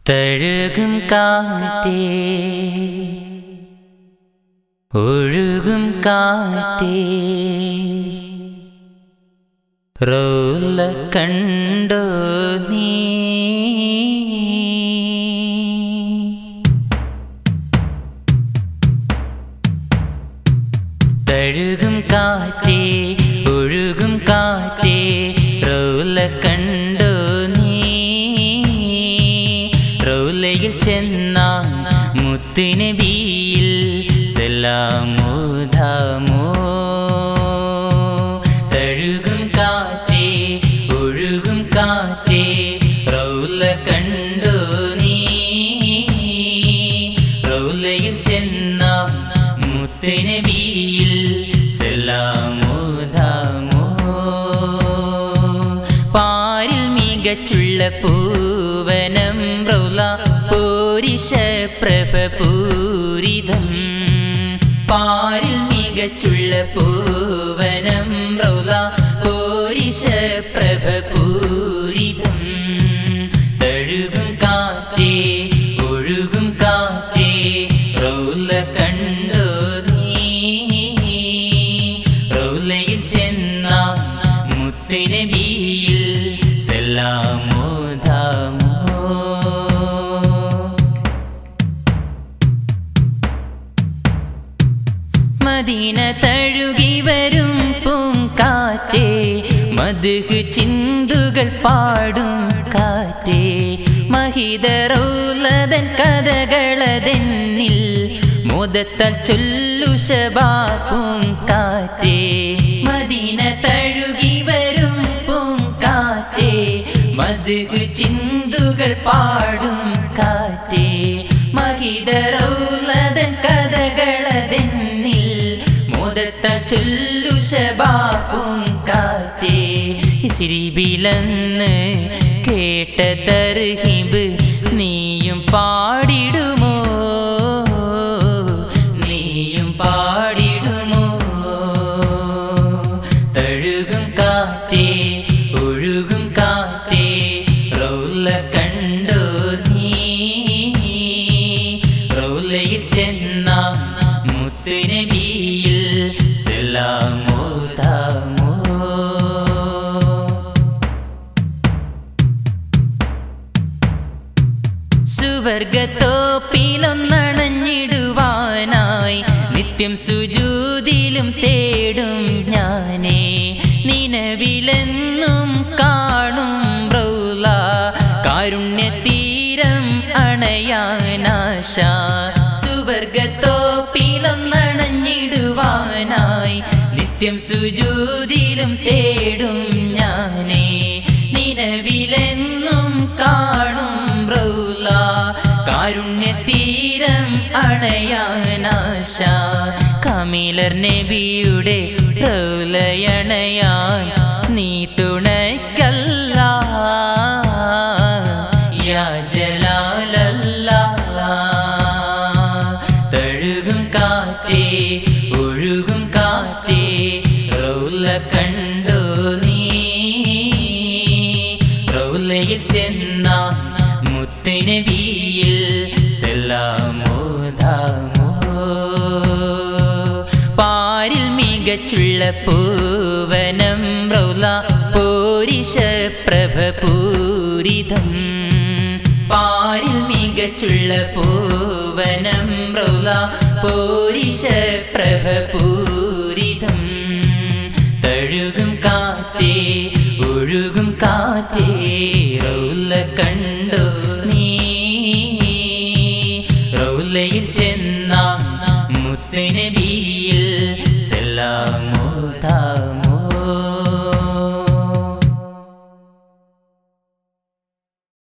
തഴുകും കാറ്റേ ഒഴുകും കാറ്റേ റോല കണ്ടോ നീ തഴുകും കാറ്റേ ഒഴുകും കാറ്റേ റോല കണ്ടോ നീ റൗലയിൽ ചെന്ന മുത്തുനബിയിൽ സലാമോ ധാമോ തഴുകും കാറ്റേ ഒഴുകും കാറ്റേ റൗല കണ്ടോ നീ റൗലയിൽ ചെന്ന മുത്തുനബിയിൽ സലാമോ ധാമോ പാരിൽ മികച്ചുള്ള പൂവനം റൗല പോരിശ പ്രഭ പൂരിതം പാരിൽ മികച്ചുള്ള പൂവനം റൗല പോരിശ പ്രഭ പൂരിതം തഴുകും കാറ്റേ ഒഴുകും കാറ്റേ റൗല കണ്ടോ നീ റൗലയിൽ ചെന്ന മുത്തുനബിയിൽ സലാമോ ധാമോ മദീന തഴുകി വരും പൂങ്കാറ്റേ മധുഹ് ചിന്തുകൾ പാടും കാറ്റേ മഹിതറൗലതൻ കഥകളതെന്നിൽ മോദത്താൽ ചൊല്ലു ശബാ പൂങ്കാറ്റേ മദീന തഴുകി വരും പൂങ്കാറ്റേ മധുഹ് ചിന്തുകൾ പാടും കാറ്റേ മഹിതറൗലതൻ കഥകളതെന്നിൽ മോദത്ത ചൊല്ലു ശബാപ്പും കാറ്റേ ഇസിരിബിലെന്ന് കേട്ട തർഹിബ് നീയും പാടിടുമോ നീയും പാടിടുമോ തഴുകും കാറ്റേ ഒഴുകും കാറ്റേ റൗല കണ്ടോ നീ റൗലയിൽ ചെന്ന മുത്തുനബിയിൽ സലാമോ താമോ സുവർഗത്തോപ്പിലൊന്നണഞ്ഞിടുവാനായി നിത്യം സുജൂതിലും തേടും ഞാനേ നിലവിലെന്നും കാണും റൗല കാരുണ്യതീരം അണയാനാശ സുവർഗത്തോപ്പിലൊന്നണഞ്ഞിടുവാനായി നിത്യം സുജൂതിലും തേടും ഞാനേ നിലവിലെന്നും കാണും റൗല കാരുണ്യതീരം അണയാനാശ കമിലർ നബിയുടെ റൗലയണയാൻ നീ തുണയ്ക്കല്ല യാ ജലാലല്ലാ തഴുകും കാറ്റേ ഒഴുകും കാറ്റേ റൗല കണ്ടോ നീ റൗലയിൽ ചെന്ന മുത്തുനബിയിൽ സലാമോ ധാമോ പാരിൽ മികച്ചുള്ള പൂവനം റൗല പോരിശ പ്രഭ പൂരിതം പാരിൽ മികച്ചുള്ള പൂവനം റൗല പോരിശ പ്രഭ പൂരിതം തഴുകും കാറ്റേ ഒഴുകും കാറ്റേ റൗല കണ്ട